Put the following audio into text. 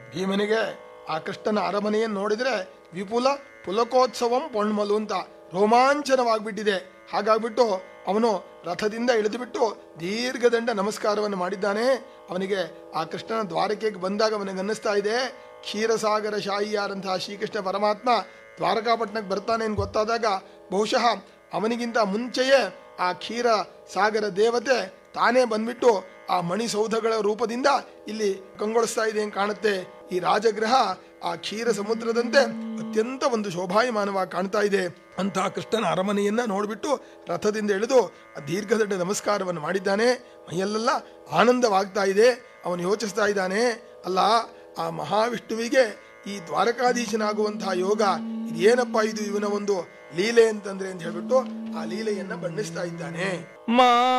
ಭೀಮನಿಗೆ ಆ ಕೃಷ್ಣನ ಅರಮನೆಯನ್ನು ನೋಡಿದ್ರೆ ವಿಪುಲ ಪುಲಕೋತ್ಸವಂ ಪೊಣ್ಮಲು ಅಂತ ರೋಮಾಂಚನವಾಗ್ಬಿಟ್ಟಿದೆ ಹಾಗಾಗ್ಬಿಟ್ಟು ಅವನು ರಥದಿಂದ ಇಳಿದುಬಿಟ್ಟು ದೀರ್ಘದಂಡ ನಮಸ್ಕಾರವನ್ನು ಮಾಡಿದ್ದಾನೆ ಅವನಿಗೆ ಆ ಕೃಷ್ಣನ ದ್ವಾರಕೆಗೆ ಬಂದಾಗ ಅವನಿಗೆ ಅನ್ನಿಸ್ತಾ ಇದೆ ಕ್ಷೀರಸಾಗರ ಶಾಹಿಯಾರಂತಹ ಶ್ರೀಕೃಷ್ಣ ಪರಮಾತ್ಮ ದ್ವಾರಕಾಪಟ್ಟಣಕ್ಕೆ ಬರ್ತಾನೆ ಅಂತ ಗೊತ್ತಾದಾಗ ಬಹುಶಃ ಅವನಿಗಿಂತ ಮುಂಚೆಯೇ ಆ ಕ್ಷೀರ ಸಾಗರ ದೇವತೆ ತಾನೇ ಬಂದ್ಬಿಟ್ಟು ಆ ಮಣಿಸೌಧಗಳ ರೂಪದಿಂದ ಇಲ್ಲಿ ಕಂಗೊಳಿಸ್ತಾ ಇದೆ ಅಂತ ಕಾಣುತ್ತೆ ಈ ರಾಜಗೃಹ ಆ ಕ್ಷೀರ ಸಮುದ್ರದಂತೆ ಅತ್ಯಂತ ಒಂದು ಶೋಭಾಯಮಾನವಾಗಿ ಕಾಣ್ತಾ ಇದೆ ಅಂತಹ ಕೃಷ್ಣನ ಅರಮನೆಯನ್ನ ನೋಡ್ಬಿಟ್ಟು ರಥದಿಂದ ಇಳಿದು ಆ ದೀರ್ಘದಡ್ಡ ನಮಸ್ಕಾರವನ್ನು ಮಾಡಿದ್ದಾನೆ ಮೈಯಲ್ಲೆಲ್ಲ ಆನಂದವಾಗ್ತಾ ಇದೆ ಅವನು ಯೋಚಿಸ್ತಾ ಇದ್ದಾನೆ ಅಲ್ಲ ಆ ಮಹಾವಿಷ್ಣುವಿಗೆ ಈ ದ್ವಾರಕಾಧೀಶನಾಗುವಂತಹ ಯೋಗ ಇದೇನಪ್ಪ ಇದು ಇವನ ಒಂದು ಲೀಲೆ ಅಂತಂದ್ರೆ ಅಂತ ಹೇಳ್ಬಿಟ್ಟು ಆ ಲೀಲೆಯನ್ನ ಬಣ್ಣಿಸ್ತಾ ಇದ್ದಾನೆ ಮಾ